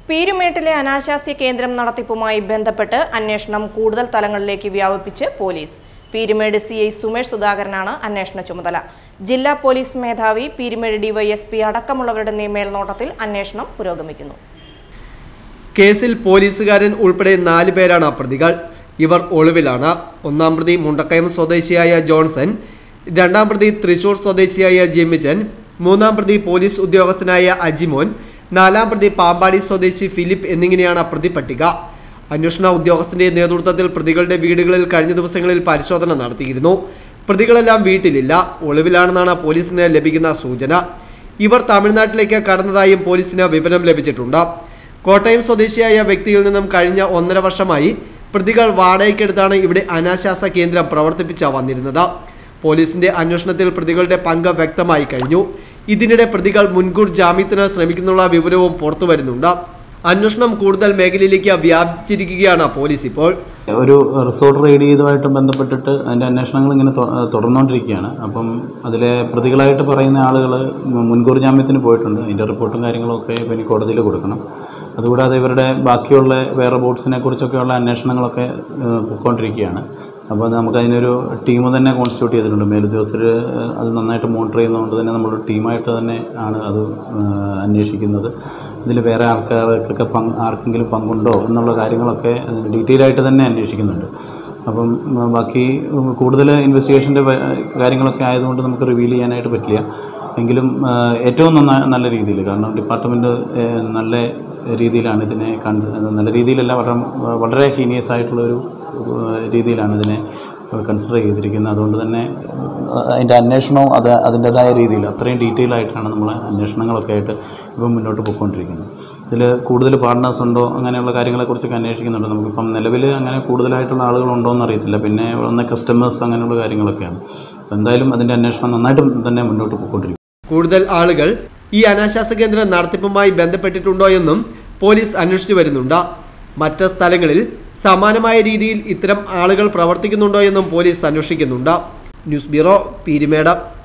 പീരുമേട്ടിലെ അനാശാസ്യ കേന്ദ്രം നടത്തിപ്പുമായി ബന്ധപ്പെട്ട് അന്വേഷണം കൂടുതൽ തലങ്ങളിലേക്ക് വ്യാപിപ്പിച്ച് police Peermade C I Sumesh സുധാകരനാണ് അന്വേഷണ ചുമതല ജില്ലാ പോലീസ് മേധാവി പീരുമേട് ഡിവൈഎസ്പി അടക്കമുള്ളവരുടെ മേൽനോട്ടത്തിൽ അന്വേഷണം പുരോഗമിക്കുന്നു കേസിൽ പോലീസുകാരൻ ഉൾപ്പെടെ നാല് പേരാണ് പ്രതികൾ ഇവർ ഒളിവിലാണ് ഒന്നാം പ്രതി മുണ്ടക്കയം സ്വദേശിയായ ജോൺസൺ രണ്ടാം പ്രതി തൃശൂർ സ്വദേശിയായ ജിമിജൻ മൂന്നാം പ്രതി പോലീസ് ഉദ്യോഗസ്ഥനായ അജിമോൻ നാലാം പ്രതി പാമ്പാടി സ്വദേശി ഫിലിപ്പ് എന്നിങ്ങനെയാണ് പ്രതി പട്ടിക അന്വേഷണ ഉദ്യോഗസ്ഥന്റെ നേതൃത്വത്തിൽ പ്രതികളുടെ വീടുകളിൽ കഴിഞ്ഞ ദിവസങ്ങളിൽ പരിശോധന നടത്തിയിരുന്നു പ്രതികളെല്ലാം വീട്ടിലില്ല ഒളിവിലാണെന്നാണ് പോലീസിന് ലഭിക്കുന്ന സൂചന ഇവർ തമിഴ്നാട്ടിലേക്ക് കടന്നതായും പോലീസിന് വിവരം ലഭിച്ചിട്ടുണ്ട് കോട്ടയം സ്വദേശിയായ വ്യക്തിയിൽ നിന്നും കഴിഞ്ഞ ഒന്നര വർഷമായി പ്രതികൾ വാടകയ്ക്കെടുത്താണ് ഇവിടെ അനാശാസ കേന്ദ്രം പ്രവർത്തിപ്പിച്ച വന്നിരുന്നത് പോലീസിന്റെ അന്വേഷണത്തിൽ പ്രതികളുടെ പങ്ക് വ്യക്തമായി കഴിഞ്ഞു ഇതിനിടെ പ്രതികൾ മുൻകൂർ ജാമ്യത്തിന് ശ്രമിക്കുന്നുള്ള വിവരവും പുറത്തുവരുന്നുണ്ട് അന്വേഷണം കൂടുതൽ മേഖലയിലേക്ക് വ്യാപിച്ചിരിക്കുകയാണ് പോലീസ് ഇപ്പോൾ ഒരു റിസോർട്ട് റെയ്ഡ് ചെയ്തതുമായിട്ട് ബന്ധപ്പെട്ടിട്ട് അതിൻ്റെ അന്വേഷണങ്ങൾ ഇങ്ങനെ തൊ- തുടർന്നുകൊണ്ടിരിക്കുകയാണ് അപ്പം അതിലെ പ്രതികളായിട്ട് പറയുന്ന ആളുകൾ മുൻകൂർ ജാമ്യത്തിന് പോയിട്ടുണ്ട് അതിൻ്റെ റിപ്പോർട്ടും കാര്യങ്ങളൊക്കെ ഇപ്പം ഇനി കോടതിയിൽ കൊടുക്കണം അതുകൂടാതെ ഇവരുടെ ബാക്കിയുള്ള വേറെ ബോട്ട്സിനെ കുറിച്ചൊക്കെയുള്ള അന്വേഷണങ്ങളൊക്കെ ഏഹ്, പൊയ്ക്കൊണ്ടിരിക്കുകയാണ് അപ്പോൾ നമുക്കതിനൊരു ടീം തന്നെ കോൺസ്റ്റിറ്റ്യൂട്ട് ചെയ്തിട്ടുണ്ട് മേലുദ്യോഗസ്ഥർ ഏഹ്, അത് നന്നായിട്ട് മോണിറ്റർ ചെയ്യുന്നതുകൊണ്ട് തന്നെ നമ്മളൊരു ടീമായിട്ട് തന്നെ ആണ് അത് ഏഹ്, അന്വേഷിക്കുന്നത് ഇതിൽ വേറെ ആൾക്കാർക്കൊക്കെ പങ്ക് ആർക്കെങ്കിലും പങ്കുണ്ടോ എന്നുള്ള കാര്യങ്ങളൊക്കെ അതിന് ഡീറ്റെയിൽ ആയിട്ട് തന്നെ അന്വേഷിക്കുന്നുണ്ട് അപ്പം ഉം, ബാക്കി ഉം, കൂടുതൽ ഇൻവെസ്റ്റിഗേഷൻ്റെ കാര്യങ്ങളൊക്കെ ആയതുകൊണ്ട് നമുക്ക് റിവീൽ ചെയ്യാനായിട്ട് പറ്റില്ല എങ്കിലും ആ, ഏറ്റവും നന്നാ നല്ല രീതിയിൽ കാരണം ഡിപ്പാർട്ട്മെൻറ്റ് നല്ല രീതിയിലാണ് ഇതിനെ കൺ നല്ല രീതിയിലല്ല വളരെ വളരെ ഹീനിയസ് ആയിട്ടുള്ളൊരു ഏഹ്, രീതിയിലാണ് ഇതിനെ കൺസിഡർ ചെയ്തിരിക്കുന്നത് അതുകൊണ്ട് തന്നെ ഏഹ്, അതിൻ്റെ അന്വേഷണവും അത് അതിൻ്റെതായ രീതിയിൽ അത്രയും ഡീറ്റെയിൽ ആയിട്ടാണ് നമ്മൾ അന്വേഷണങ്ങളൊക്കെ ആയിട്ട് ഇപ്പം മുന്നോട്ട് പോയിക്കൊണ്ടിരിക്കുന്നത് ഇതിൽ കൂടുതൽ പാർട്ട്നേഴ്സ് ഉണ്ടോ അങ്ങനെയുള്ള കാര്യങ്ങളെക്കുറിച്ചൊക്കെ അന്വേഷിക്കുന്നുണ്ട് നമുക്കിപ്പം നിലവിൽ അങ്ങനെ കൂടുതലായിട്ടുള്ള ആളുകളുണ്ടോ എന്ന് അറിയത്തില്ല പിന്നെ വന്ന കസ്റ്റമേഴ്സ് അങ്ങനെയുള്ള കാര്യങ്ങളൊക്കെയാണ് അപ്പോൾ എന്തായാലും അതിൻ്റെ അന്വേഷണം നന്നായിട്ട് തന്നെ മുന്നോട്ട് പോയിക്കൊണ്ടിരിക്കും കൂടുതൽ ആളുകൾ ഈ അനാശാസ കേന്ദ്രം നടത്തിപ്പുമായി ബന്ധപ്പെട്ടിട്ടുണ്ടോ എന്നും പോലീസ് അന്വേഷിച്ചു വരുന്നുണ്ട് മറ്റ് സ്ഥലങ്ങളിൽ സമാനമായ രീതിയിൽ ഇത്തരം ആളുകൾ പ്രവർത്തിക്കുന്നുണ്ടോ എന്നും പോലീസ് അന്വേഷിക്കുന്നുണ്ട് ന്യൂസ് ബ്യൂറോ പീരുമേട്